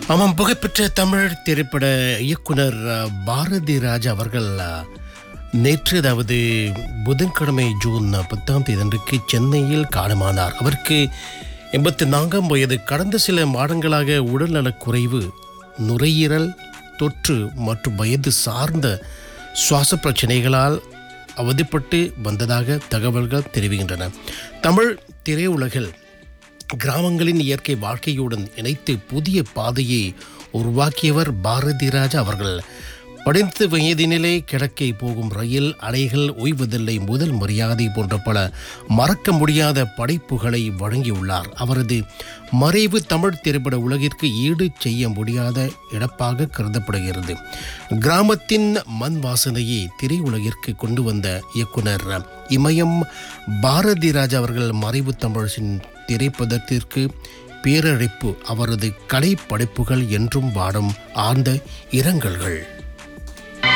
ஆமாம் புகழ்பெற்ற தமிழ் திரைப்பட இயக்குனர் அஹ், பாரதி ராஜா அவர்கள் அஹ், நேற்று அதாவது புதன்கிழமை ஜூன் பத்தாம் தேதியன்றைக்கு சென்னையில் காலமானார் அவருக்கு எண்பத்தி நான்காம் வயது கடந்த சில மாதங்களாக உடல்நலக் குறைவு நுரையீரல் தொற்று மற்றும் வயது சார்ந்த சுவாச பிரச்சனைகளால் அவதிப்பட்டு வந்ததாக தகவல்கள் தெரிவிக்கின்றன தமிழ் திரையுலகில் கிராமங்களின் இயற்கை வாழ்க்கையுடன் இணைத்து புதிய பாதையை உருவாக்கியவர் பாரதி ராஜா அவர்கள் படித்து வயதினிலே கிழக்கே போகும் ரயில் அலைகள் ஓய்வதில்லை முதல் மரியாதை போன்ற பல மறக்க முடியாத படைப்புகளை வழங்கியுள்ளார் அவரது மறைவு தமிழ் திரைப்பட உலகிற்கு ஈடு செய்ய முடியாத இழப்பாக கருதப்படுகிறது கிராமத்தின் மண் வாசனையை திரையுலகிற்கு கொண்டு வந்த இயக்குனர் இமயம் பாரதி ராஜா அவர்கள் மறைவு தமிழின் திரைப்படத்திற்கு பேரழைப்பு அவரது கலை படைப்புகள் என்றும் வாடும் ஆழ்ந்த இரங்கல்கள்